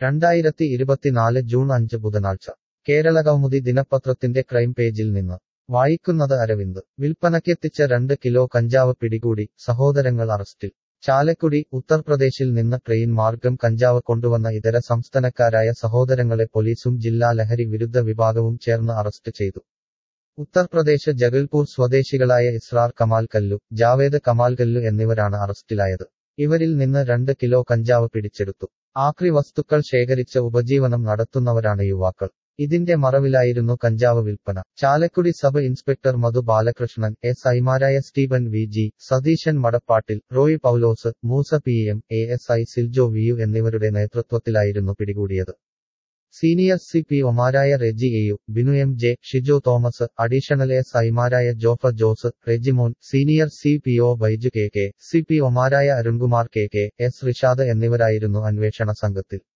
രണ്ടായിരത്തി ഇരുപത്തിനാല് ജൂൺ അഞ്ച് ബുധനാഴ്ച കേരള കൗമുദി ദിനപത്രത്തിന്റെ ക്രൈം പേജിൽ നിന്ന് വായിക്കുന്നത് അരവിന്ദ് വിൽപ്പനയ്ക്കെത്തിച്ച രണ്ട് കിലോ കഞ്ചാവ് പിടികൂടി സഹോദരങ്ങൾ അറസ്റ്റിൽ ചാലക്കുടി ഉത്തർപ്രദേശിൽ നിന്ന് ട്രെയിൻ മാർഗം കഞ്ചാവ് കൊണ്ടുവന്ന ഇതര സംസ്ഥാനക്കാരായ സഹോദരങ്ങളെ പോലീസും ജില്ലാ ലഹരി വിരുദ്ധ വിഭാഗവും ചേർന്ന് അറസ്റ്റ് ചെയ്തു ഉത്തർപ്രദേശ് ജഗൽപൂർ സ്വദേശികളായ ഇസ്രാർ കമാൽ കല്ലു ജാവേദ് കമാൽ കല്ലു എന്നിവരാണ് അറസ്റ്റിലായത് ഇവരിൽ നിന്ന് രണ്ട് കിലോ കഞ്ചാവ് പിടിച്ചെടുത്തു ആക്രി വസ്തുക്കൾ ശേഖരിച്ച് ഉപജീവനം നടത്തുന്നവരാണ് യുവാക്കൾ ഇതിന്റെ മറവിലായിരുന്നു കഞ്ചാവ് വിൽപ്പന Chalakudy sub inspector Madhu Balakrishnan S ഐമാരായ Stephen V G Satheesan Madappattil Roy Paulose Moosa P M A S I Siljo V U എന്നിവരുടെ നേതൃത്വത്തിലായിരുന്നു പിടികൂടിയത് സീനിയർ സി പി ഒമാരായ Reji A U Binu M J Shijo Thomas additional S ഐമാരായ Jofa Jose Rejimon senior C P O Baiju K K C P ഒമാരായ Arunkumar K K S Rishad എന്നിവരായിരുന്നു അന്വേഷണ സംഘത്തിൽ